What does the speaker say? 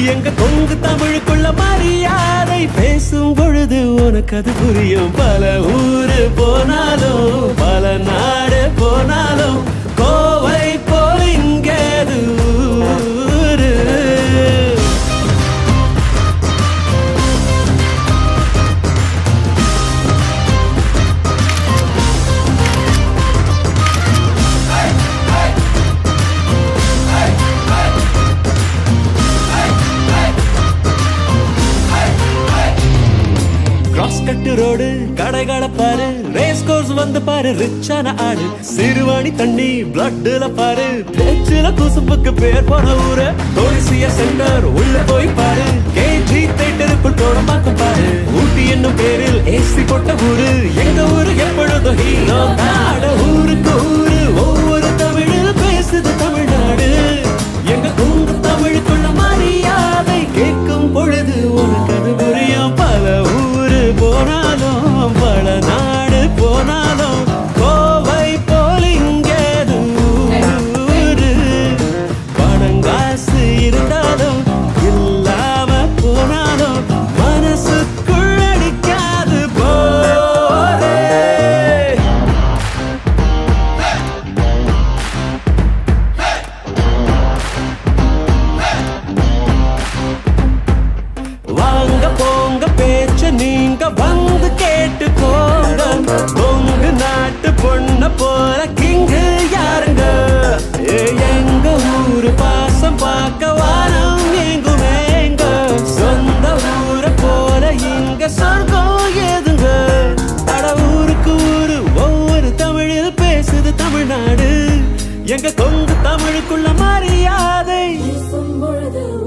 எங்க கொங்கு தமிழுக்குள்ள மரியாதை பேசும் பொழுது உனக்கு அது புரியும் பல ஊரு போனாலும் பல நாடு போனாலும் கோவை போல் இங்கேது ஊரு கிராஸ் கட்டு ரோடு கடைகளை பாரு ரேஸ் கோர்ஸ் வந்து பாரு ரிச்சான ஆடு சிறுவாணி தண்ணி பிளட்ல பாரு பேச்சுல குசும்புக்கு பேர் போன ஊரு தொழிசிய சென்டர் உள்ள போய் பாரு கேஜி தேட்டருக்குள் தோடமாக்க பாரு ஊட்டி என்னும் பேரில் ஏசி போட்ட ஊரு எங்க ஊரு எப்பொழுதும் ஹீரோ காட ஊருக்கு ஊரு ஒவ்வொரு தமிழில் பேசுது தமிழ்நாடு எங்க கொங்கு தமிழுக்குள்ள மரியாதை கேட்கும் பொழுது உனக்கு அது புரியும் பல ஊரு போனாலும் பல நாடு போனாலும் கோவை போல் இங்கேது ஊரு பணங்காசு இருந்தாலும் இல்லாம போனாலும் மனசுக்குள் அடிக்காது போரே வாங்க போங்க பேச்ச நீங்க வந்து கேட்டுக்கோங்க உங்க நாட்டு பொண்ண போல கிங்கு யாருங்க ஏ, எங்க ஊரு பாசம் பார்க்க வாரம் எங்குமேங்க சொந்த ஊரை போல இங்க சொர்க்கம் ஏதுங்க அட ஊருக்கு ஊரு ஒவ்வொரு தமிழில் பேசுது தமிழ்நாடு எங்க கொங்கு தமிழுக்குள்ள மரியாதை பேசும் பொழுது